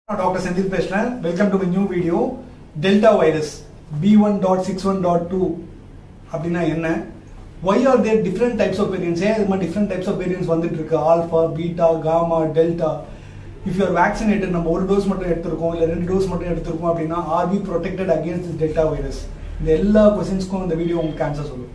நான் டாக்டர் செந்தில் பேசுறேன் welcome to my new video delta virus B one dot six one dot two அப்படின்னா என்ன why are there different types of variants ஏன் இது மாதிரி different types of variants வந்துட்டு இருக்கு alpha beta gamma delta if you are vaccinated நம்ம ஒரு dose மட்டும் எடுத்திருக்கோம் இல்லை ரெண்டு டோஸ் மட்டும் எடுத்திருக்கோம் அப்படின்னா are be protected against this delta virus இந்த எல்லா கொஸ்டின்ஸ்க்கும் இந்த வீடியோ உங்களுக்கு ஆன்சர் சொல்லும்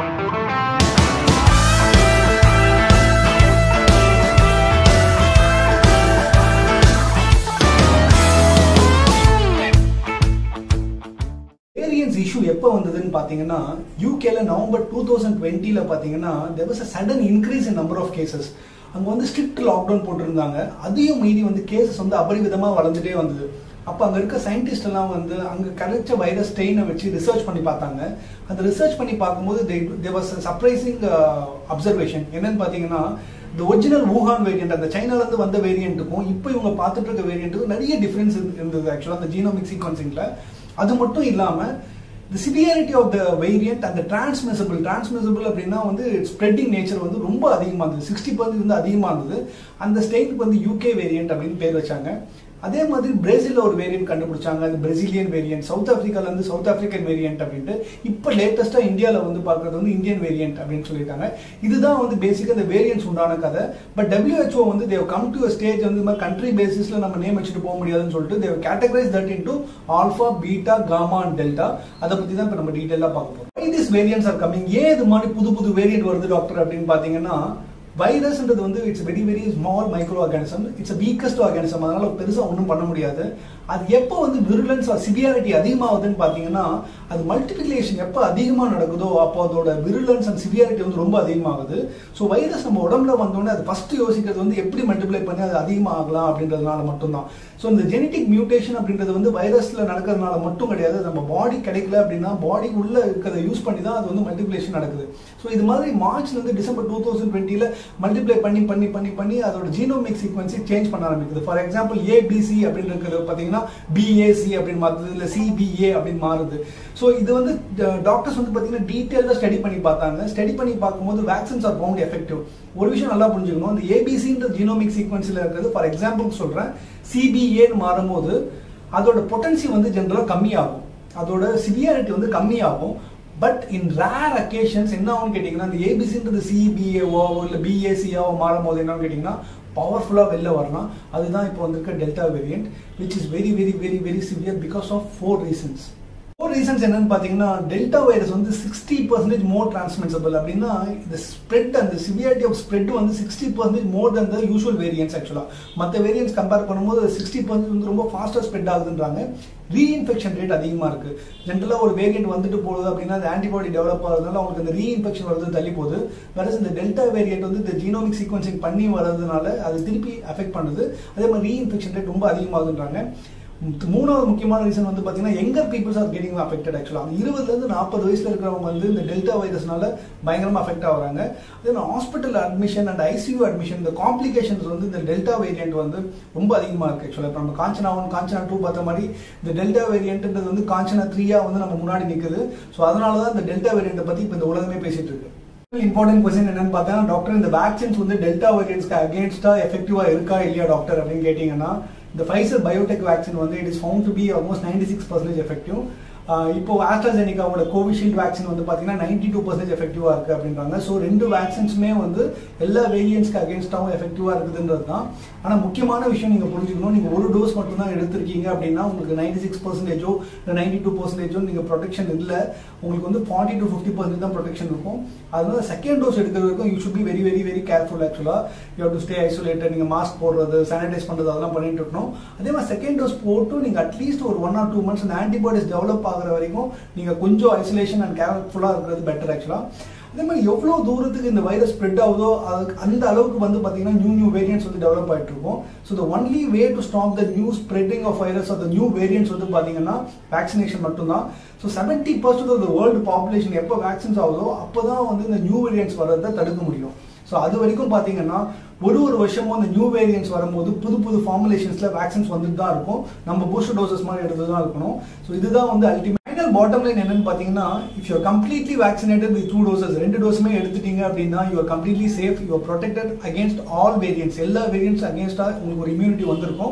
வேரியன்ஸ் இஷ்யூ எப்போ வந்ததுன்னு பார்த்தீங்கன்னா யூகேல நவம்பர் டூ தௌசண்ட் டுவெண்ட்டியில் பார்த்தீங்கன்னா there was a sudden increase in number of cases அங்கே வந்து ஸ்ட்ரிக்ட் லாக்டவுன் போட்டிருந்தாங்க அதையும் மீறி வந்து கேசஸ் வந்து அபரிவிதமாக வளர்ந்துட்டே வந்தது அப்போ அங்கே இருக்க சயின்டிஸ்ட் எல்லாம் வந்து அங்கே கிடைச்ச வைரஸ் ஸ்டெயினை வச்சு ரிசர்ச் பண்ணி பார்த்தாங்க அந்த ரிசர்ச் பண்ணி பார்க்கும்போது தே வாஸ் சர்ப்ரைசிங் அப்சர்வேஷன் என்னன்னு பார்த்தீங்கன்னா இந்த ஒரிஜினல் வூஹான் வேரியன்ட் அந்த சைனாலேருந்து வந்த வேரியண்ட்டுக்கும் இப்போ இவங்க பார்த்துட்டு இருக்க வேரியண்ட்டுக்கும் நிறைய டிஃப்ரென்ஸ் இருந்தது ஆக்சுவலாக அந்த ஜீனோமிக் சீக்வன்சிங்கில் அது மட்டும் இல்லாமல் the severity of the variant அந்த டிரான்ஸ்மிசபிள் டிரான்ஸ்மிசபிள் அப்படின்னா வந்து ஸ்ப்ரெட்டிங் நேச்சர் வந்து ரொம்ப அதிகமாக இருந்தது சிக்ஸ்டி பர்சன்ட் வந்து அதிகமாக இருந்தது அந்த ஸ்டேட்டுக்கு வந்து யூகே வேரியன்ட் அப்படின்னு பேர் வச்சாங்க அதே மாதிரி பிரேசிலில் ஒரு வேரியன்ட் கண்டுபிடிச்சாங்க அது பிரேசிலியன் வேரியன்ட் சவுத் ஆஃப்ரிக்கால இருந்து சவுத் ஆஃப்ரிக்கன் வேரியன்ட் அப்படின்ட்டு இப்போ லேட்டஸ்ட்டாக இந்தியாவில் வந்து பார்க்குறது வந்து இந்தியன் வேரியன்ட் அப்படின்னு சொல்லியிருக்காங்க இதுதான் வந்து பேசிக்காக இந்த வேரியன்ட்ஸ் உண்டான கதை பட் டபிள்யூஹெச்ஓ வந்து தேவ் கம் டு ஸ்டேஜ் வந்து இந்த மாதிரி கண்ட்ரி பேசிஸில் நம்ம நேம் வச்சுட்டு போக முடியாதுன்னு சொல்லிட்டு they categorize that into alpha beta gamma and delta அதை பற்றி தான் இப்போ நம்ம டீட்டெயிலாக பார்க்க போகிறோம் திஸ் வேரியன்ட்ஸ் ஆர் கமிங் ஏன் இது மாதிரி புது புது வேரியன்ட் வருது டாக்டர் அப்படின்னு பார்த்தீங்கன்னா வைரஸ்ன்றது வந்து it's very very small microorganism it's weakest organism அதனால பெருசாக ஒன்றும் பண்ண முடியாது அது எப்போ வந்து விருலன்ஸ் சிவியாரிட்டி அதிகமாகுதுன்னு பார்த்தீங்கன்னா அது மல்டிபிகேஷன் எப்போ அதிகமாக நடக்குதோ அப்போ அதோட விருலன்ஸ் அண்ட் சிவியாரிட்டி வந்து ரொம்ப அதிகமாகுது ஸோ வைரஸ் நம்ம உடம்புல வந்தோடனே அது ஃபர்ஸ்ட் யோசிக்கிறது வந்து எப்படி மல்டிப்ளை பண்ணி அது அதிகமாகலாம் அப்படின்றதுனால மட்டும்தான் ஸோ இந்த ஜெனட்டிக் மியூட்டேஷன் அப்படின்றது வந்து வைரஸில் நடக்கிறதுனால மட்டும் கிடையாது நம்ம பாடி கிடைக்கல அப்படின்னா பாடி உள்ள இருக்கிறத யூஸ் பண்ணி தான் அது வந்து மல்டிப்ளேஷன் நடக்குது ஸோ இது மாதிரி மார்ச்லேருந்து டிசம்பர் டூ தௌசண்ட் டுவெண்ட்டியில் மல்டிப்ளை பண்ணி பண்ணி பண்ணி பண்ணி அதோட ஜீனோமிக் சீக்வன்ஸை சேஞ்ச் பண்ண ஆரம்பிக்குது ஃபார் எக்ஸாம்பிள் ஏபிசி அப்படின்னு இருக்கிறது பார்த்தீங்கன்னா பிஏசி அப்படின்னு மாறுது இல்லை சிபிஏ அப்படின்னு மாறுது ஸோ இது வந்து டாக்டர்ஸ் வந்து பார்த்தீங்கன்னா டீட்டெயிலாக ஸ்டடி பண்ணி பார்த்தாங்க ஸ்டடி பண்ணி பார்க்கும்போது வேக்சின்ஸ் ஆர் பவுண்ட் எஃபெக்டிவ் ஒரு விஷயம் நல்லா புரிஞ்சுக்கணும் இந்த ஏபிசின்ற ஜீனோமிக் சீக்வன்ஸில் இருக்கிறது ஃபார் எக்ஸாம்பிள் சொல்கிறேன் சிபிஏன்னு மாறும்போது அதோட பொட்டன்சி வந்து ஜென்ரலாக கம்மியாகும் அதோட சிவியாரிட்டி வந்து கம்மியாகும் பட் இன் ரேர் அக்கேஷன்ஸ் என்ன ஆகும்னு கேட்டிங்கன்னா இந்த ஏபிசின்றது சிபிஏவோ இல்லை பிஏசியாவோ மாறும் போது என்னன்னு கேட்டிங்கன்னா பவர்ஃபுல்லாக வெளில வரலாம் அதுதான் இப்போ வந்திருக்க delta variant which is very very very very severe because of four reasons four reasons என்னன்னு பார்த்தீங்கன்னா டெல்டா வைரஸ் வந்து சிக்ஸ்டி பர்சன்டேஜ் மோர் டிரான்ஸ்மிட்டபிள் அப்படின்னா இந்த ஸ்ப்ரெட் அந்த சிவியாரிட்டி ஆஃப் ஸ்ப்ரெட் வந்து sixty percentage more than the usual variants ஆக்சுவலாக மற்ற variants compare பண்ணும்போது சிக்ஸ்டி பர்சன்ட் வந்து ரொம்ப ஃபாஸ்ட்டாக ஸ்ப்ரெட் ஆகுதுன்றாங்க ரீஇன்ஃபெக்ஷன் ரேட் அதிகமாக இருக்குது ஜென்ரலாக ஒரு வேரியன்ட் வந்துட்டு போகுது அப்படின்னா அந்த ஆன்டிபாடி டெவலப் ஆகிறதுனால அவங்களுக்கு அந்த ரீஇன்ஃபெக்ஷன் வருது தள்ளி போகுது வேற இந்த டெல்டா வேரியன்ட் வந்து இந்த ஜீனோமிக் சீக்வன்சிங் பண்ணி வர்றதுனால அது திருப்பி அஃபெக்ட் பண்ணுது அதே மாதிரி ரீஇன்ஃபெக்ஷன் ரேட் ரொம்ப அதிகமாகுதுன்றாங்க மூணாவது முக்கியமான ரீசன் வந்து பார்த்தீங்கன்னா younger peoples are getting affected ஆக்சுவலாக இருபதுலேருந்து நாற்பது வயசில் இருக்கிறவங்க வந்து இந்த டெல்டா வைரஸ்னால பயங்கரமாக அஃபெக்ட் ஆகுறாங்க அதே hospital admission and ICU admission இந்த காம்ப்ளிகேஷன்ஸ் வந்து இந்த டெல்டா வேரியன்ட் வந்து ரொம்ப அதிகமாக இருக்குது ஆக்சுவலாக இப்போ நம்ம காஞ்சனா ஒன் காஞ்சனா டூ பார்த்த மாதிரி இந்த டெல்டா வேரியன்ட்ன்றது வந்து காஞ்சனா த்ரீயாக வந்து நம்ம முன்னாடி நிற்குது ஸோ அதனால தான் இந்த டெல்டா வேரியண்ட்டை பற்றி இப்போ இந்த உலகமே பேசிட்டு இருக்கு இம்பார்ட்டன்ட் கொஸ்டின் என்னன்னு பார்த்தா டாக்டர் இந்த வேக்சின்ஸ் வந்து டெல்டா வேரியன்ஸ்க்கு அகேன்ஸ்டா எஃபெக்டிவா இருக்கா இல்லையா டாக்டர் அப்படின்னு கேட்டீங்கன்னா இந்த ஃபைசர் பயோடெக் வேக்சின் வந்து it is found to be almost ninety six percentage effective இப்போ ஆஸ்ட்ராஜெனிக்காவோட கோவிஷீல்டு வேக்சின் வந்து பார்த்தீங்கன்னா நைன்டி டூ பர்சன்டேஜ் எஃபெக்டிவாக இருக்குது அப்படின்றாங்க ஸோ ரெண்டு வேக்சின்ஸுமே வந்து எல்லா வேரியன்ஸ்க்கு அகேன்ஸ்டாகவும் எஃபெக்டிவாக இருக்குதுன்றது தான் ஆனால் முக்கியமான விஷயம் நீங்கள் புரிஞ்சுக்கணும் நீங்கள் ஒரு டோஸ் மட்டும் தான் எடுத்திருக்கீங்க அப்படின்னா உங்களுக்கு நைன்டி சிக்ஸ் பர்சன்டேஜோ இல்லை நைன்டி டூ பர்சன்டேஜோ நீங்கள் ப்ரொடெக்ஷன் இல்லை உங்களுக்கு வந்து ஃபார்ட்டி டு ஃபிஃப்டி பர்சன்டேஜ் தான் ப்ரொடெக்ஷன் இருக்கும் அதனால செகண்ட் டோஸ் எடுக்கிற வரைக்கும் you should be very very very careful ஆக்சுவலாக யூ டு ஸ்டே ஐசோலேட்டட் நீங்கள் மாஸ்க் போடுறது சானிடைஸ் பண்ணுறது அதெல்லாம் பண்ணிட்டு இருக்கணும் அதே மாதிரி செகண்ட் டோஸ் போட்டு நீங்கள் அட்லீஸ்ட் ஒரு ஒன் ஆர் டூ மந்த்ஸ் அந்த ஆன்டிபாடிஸ் டெவலப் ஆகிற வரைக்கும் நீங்கள் கொஞ்சம் ஐசோலேஷன் அண்ட் கேர்ஃபுல்லாக இருக்கிறது பெட்டர் ஆக்சுவலாக அதே மாதிரி எவ்வளோ தூரத்துக்கு இந்த வைரஸ் ஸ்ப்ரெட் ஆகுதோ அதுக்கு அந்த அளவுக்கு வந்து பார்த்தீங்கன்னா நியூ நியூ வேரியன்ட்ஸ் வந்து டெவலப் ஆகிட்டு இருக்கும் so the only way to stop the new spreading of virus of the new variants வந்து பார்த்தீங்கன்னா வேக்சினேஷன் மட்டும்தான் so seventy percent of the world population எப்போ வேக்சின்ஸ் ஆகுதோ அப்போ தான் வந்து இந்த நியூ வேரியன்ட்ஸ் வர்றதை தடுக்க முடியும் ஸோ அது வரைக்கும் பார்த்தீங்கன்னா ஒரு ஒரு வருஷமும் அந்த நியூ வேரியன்ட்ஸ் வரும்போது புது புது ஃபார்முலேஷன்ஸில் வேக்சின்ஸ் வந்துட்டு தான் இருக்கும் நம்ம பூஸ்டர் டோசஸ் மாதிரி எடுத்து தான் இருக்கணும் ஸோ இதுதான் வந்து அல்டிமேட் ஃபைனல் பாட்டம் லைன் என்னன்னு பார்த்தீங்கன்னா if you completely vaccinated with two doses ரெண்டு டோஸுமே எடுத்துட்டீங்க அப்படின்னா you are completely safe you are protected against all variants எல்லா வேரியன்ட்ஸ் அகேன்ஸ்டாக உங்களுக்கு ஒரு இம்யூனிட்டி வந்திருக்கும்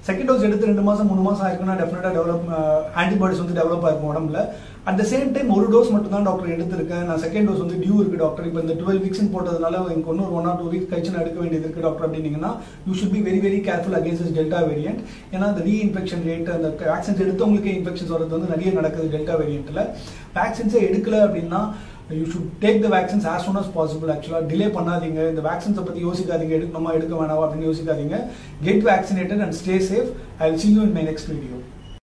செகண்ட் டோஸ் எடுத்து ரெண்டு மாசம் மூணு மாசம் ஆயிருக்குன்னா டெஃபினட்டா டெவலப் ஆன்டிபாடிஸ் வந்து டெவலப் ஆயிருக்கும் உடம்புல அட் த சேம் டைம் ஒரு டோஸ் மட்டும் தான் டாக்டர் எடுத்திருக்கேன் நான் செகண்ட் டோஸ் வந்து டியூ இருக்கு டாக்டர் இப்போ இந்த டுவெல் வீக்ஸ் போட்டதுனால எனக்கு இன்னொரு ஒன் ஆர் டூ வீக்ஸ் கழிச்சு நான் எடுக்க வேண்டியது இருக்கு டாக்டர் அப்படின்னீங்கன்னா you should be very very careful against delta variant ஏன்னா அந்த ரீஇன்ஃபெக்ஷன் ரேட் அந்த வேக்சின்ஸ் எடுத்தவங்களுக்கே இன்ஃபெக்ஷன்ஸ் வரது வந்து நிறைய நடக்குது டெல்டா வேரியன்ட்ல வேக்சின்ஸே எடுக்கல அப்படின்னா you should take the vaccines as soon as possible ஆக்சுவலாக டிலே பண்ணாதீங்க இந்த வேக்சின்ஸை பற்றி யோசிக்காதீங்க எடுக்கணுமா எடுக்க வேணாமா அப்படின்னு யோசிக்காதீங்க get vaccinated and stay safe I will see you in my next video